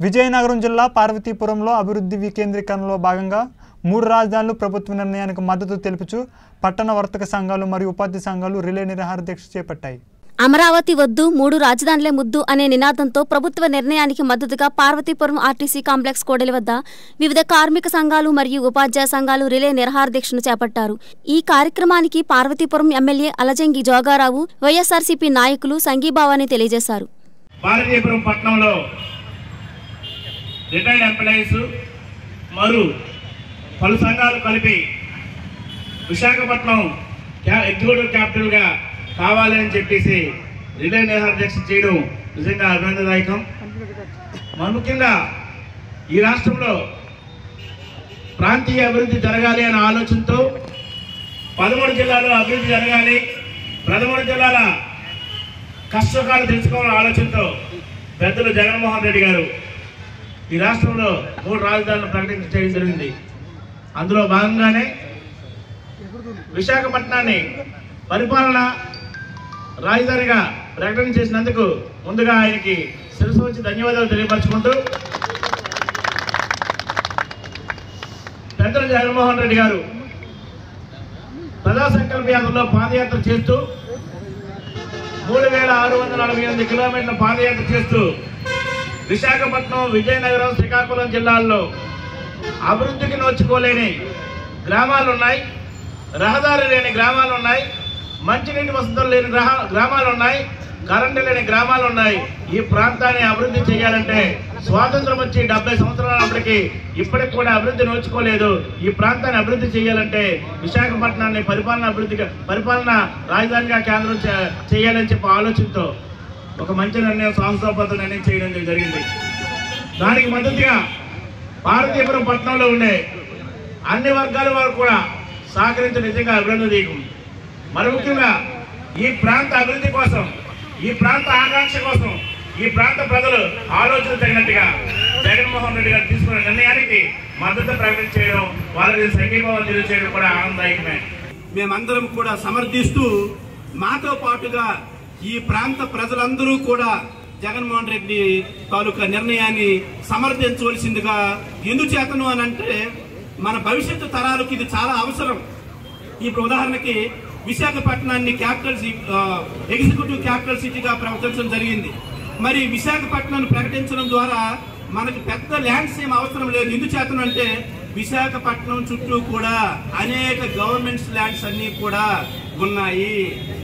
విజయనగరం జిల్లా పార్వతీపురంలో అభివృద్ధి వికేంద్రీకరణలో భాగంగా మూడు రాజధానులు ప్రభుత్వ నిర్ణయానికి మద్దతు తెలుపుచు పట్టణ వర్తక సంఘాలు మరియు ఉపాధి సంఘాలు రిలే నిరాహార దీక్ష చేపట్టాయి అమరావతి వద్దు మూడు రాజధానులే ముద్దు అనే నినాదంతో ప్రభుత్వ నిర్ణయానికి మద్దతుగా పార్వతీపురం ఆర్టీసీ కాంప్లెక్స్ కోడలి వద్ద వివిధ కార్మిక సంఘాలు మరియు ఉపాధ్యాయ సంఘాలు రిలే నిరహార దీక్షను చేపట్టారు ఈ కార్యక్రమానికి పార్వతీపురం ఎమ్మెల్యే అలజంగి జోగారావు వైఎస్ఆర్సీపీ నాయకులు సంఘీభావాన్ని తెలియజేశారు భారతీయపురం పట్టణంలో రిటైర్డ్ ఎంప్లాయీస్ మరో పలు సంఘాలు కలిపి విశాఖపట్నం క్యా- ఎగ్జిక్యూటివ్ క్యాపిటల్గా కావాలి అని చెప్పేసి రిలే నిరాహార దీక్ష చేయడం నిజంగా అభినందదాయకం మరి ముఖ్యంగా ఈ రాష్ట్రంలో ప్రాంతీయ అభివృద్ధి జరగాలి అనే ఆలోచనతో పదమూడు జిల్లాలో అభివృద్ధి జరగాలి పదమూడు జిల్లాల కష్టకాలు తెలుసుకోవాలనే ఆలోచనతో పెద్దలు జగన్మోహన్ రెడ్డి గారు ఈ రాష్ట్రంలో మూడు రాజధానులు ప్రకటన చేయడం జరిగింది అందులో భాగంగానే విశాఖపట్నాన్ని పరిపాలన రాజధానిగా ప్రకటన చేసినందుకు ముందుగా ఆయనకి శిరస్సు వచ్చి ధన్యవాదాలు తెలియపరచుకుంటూ పెద్దలు జగన్మోహన్ రెడ్డి గారు ప్రజా సంకల్ప యాత్రలో పాదయాత్ర చేస్తూ మూడు వేల ఆరు వందల నలభై ఎనిమిది కిలోమీటర్ల పాదయాత్ర చేస్తూ విశాఖపట్నం విజయనగరం శ్రీకాకుళం జిల్లాల్లో అభివృద్ధికి నోచుకోలేని గ్రామాలు ఉన్నాయి రహదారి లేని గ్రామాలు ఉన్నాయి మంచినీటి వసతులు లేని గ్రహ- గ్రామాలు ఉన్నాయి కరెంటు లేని గ్రామాలు ఉన్నాయి ఈ ప్రాంతాన్ని అభివృద్ధి చేయాలంటే స్వాతంత్రం వచ్చి డెబ్బై సంవత్సరాలప్పటికీ ఇప్పటికి కూడా అభివృద్ధి నోచుకోలేదు ఈ ప్రాంతాన్ని అభివృద్ధి చేయాలంటే విశాఖపట్నాన్ని పరిపాలన అభివృద్ధిగా పరిపాలన రాజధానిగా కేంద్రం చే- చేయాలని చెప్పి ఆలోచనతో ఒక మంచి నిర్ణయం సాహసోపత నిర్ణయం చేయడం జరిగింది దానికి మద్దతుగా భారతీయపురం పట్టణంలో ఉండే అన్ని వర్గాల వారు కూడా సహకరించి నిజంగా అభినందనీయం మరి ముఖ్యంగా ఈ ప్రాంత అభివృద్ధి కోసం ఈ ప్రాంత ఆకాంక్ష కోసం ఈ ప్రాంత ప్రజలు ఆలోచన తగినట్టుగా జగన్మోహన్ రెడ్డి గారు తీసుకున్న నిర్ణయానికి మద్దతు ప్రకటన చేయడం వాళ్ళకి సంఘీభావం తెలియజేయడం కూడా ఆనందదాయకమే మేమందరం కూడా సమర్థిస్తూ మాతో పాటుగా ఈ ప్రాంత ప్రజలందరూ కూడా జగన్మోహన్ రెడ్డి తాలూకా నిర్ణయాన్ని సమర్థించవలసిందిగా ఎందుచేతను అని అంటే మన భవిష్యత్తు తరాలకు ఇది చాలా అవసరం ఇప్పుడు ఉదాహరణకి విశాఖపట్నాన్ని క్యాపిటల్ సి- ఆ, ఎగ్జిక్యూటివ్ క్యాపిటల్ సిటీగా ప్రకటించడం జరిగింది మరి విశాఖపట్నాన్ని ప్రకటించడం ద్వారా మనకి పెద్ద ల్యాండ్స్ ఏం అవసరం లేదు ఎందుచేతను అంటే విశాఖపట్నం చుట్టూ కూడా అనేక గవర్నమెంట్స్ ల్యాండ్స్ అన్ని కూడా ఉన్నాయి